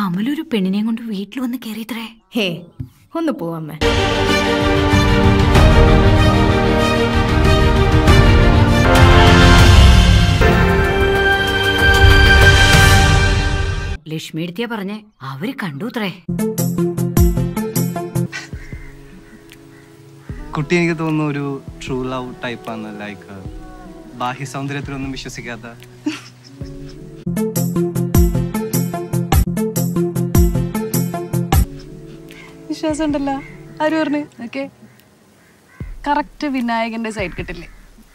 അമലൊരു പെണ്ണിനെയും കൊണ്ട് വീട്ടിൽ വന്ന് കയറിയത്രേ ഹേ ഒന്ന് പോവാമ്മേ ലക്ഷ്മി എടുത്തിയാ പറഞ്ഞേ അവര് കണ്ടുത്രേ കുട്ടി എനിക്ക് തോന്നുന്നു ഒരു ട്രൂ ലവ് ടൈപ്പാണ് ലൈക്ക് ബാഹ്യ സൗന്ദര്യത്തിലൊന്നും വിശ്വസിക്കാത്ത വിശ്വാസം ഉണ്ടല്ലോ ആര് പറഞ്ഞു ഓക്കെ കറക്റ്റ് വിനായകന്റെ സൈഡ് കിട്ടില്ലേ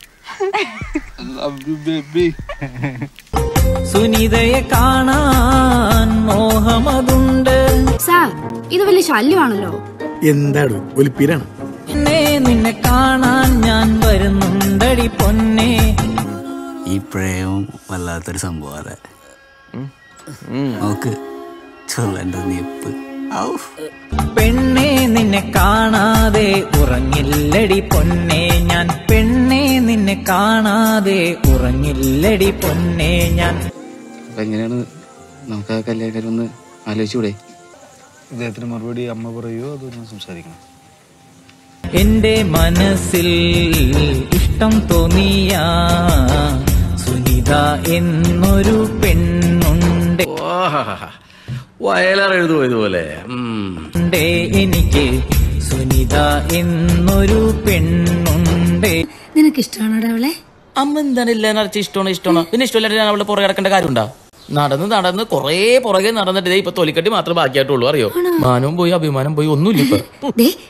സുനിതയെ കാണാൻ മോഹമതുണ്ട് സാർ ഇത് വലിയ ശല്യമാണല്ലോ എന്താണ് ഒലിപ്പീരാണ് എന്നെ നിന്നെ കാണാൻ ഞാൻ വരുന്നുണ്ടടി പൊന്നെ ഈ പ്രേമം വല്ലാത്തൊരു സംഭവം അതെ നോക്ക് ചൊല്ലൻ്റെ നിപ്പ് ഔ പെണ്ണെ നിന്നെ കാണാതെ ഉറങ്ങില്ലടി പൊന്നെ ഞാൻ പെണ്ണെ നിന്നെ കാണാതെ ഉറങ്ങില്ലടി പൊന്നെ ഞാൻ അപ്പൊ എങ്ങനെയാണ് നമുക്ക് ആ കല്യാണം ഒന്ന് ആലോചിച്ചൂടെ ഇദ്ദേഹത്തിന് മറുപടി അമ്മ പറയുമോ അതോ ഞാൻ സംസാരിക്കണം എന്റെ മനസ്സിൽ ഇഷ്ടം തോന്നിയ സുനിത എന്നൊരു പെണ്ണുണ്ട് വയലാർ എഴുതുമോ ഇതുപോലെ ഉണ്ടേ എനിക്ക് സുനിത എന്നൊരു പെണ്ണുണ്ട് നിനക്ക് ഇഷ്ടമാണോടെ അവളെ അമ്മ എന്താണ് ഇല്ല നിറച്ച് ഇഷ്ടമാണ് ഇഷ്ടമാണ് പിന്നെ ഇഷ്ടമില്ലാണ്ട് ഞാൻ അവളുടെ പുറകെ കിടക്കേണ്ട കാര്യമുണ്ടോ നടന്ന് നടന്ന് കുറേ പുറകെ നടന്നിട്ട് ദേ ഇപ്പൊ തൊലിക്കട്ടി മാത്രമേ ബാക്കിയായിട്ടുള്ളൂ അറിയോ മാനവും പോയി അഭിമാനം പോയി ഒന്നുമില്ല ഇപ്പൊ ദേ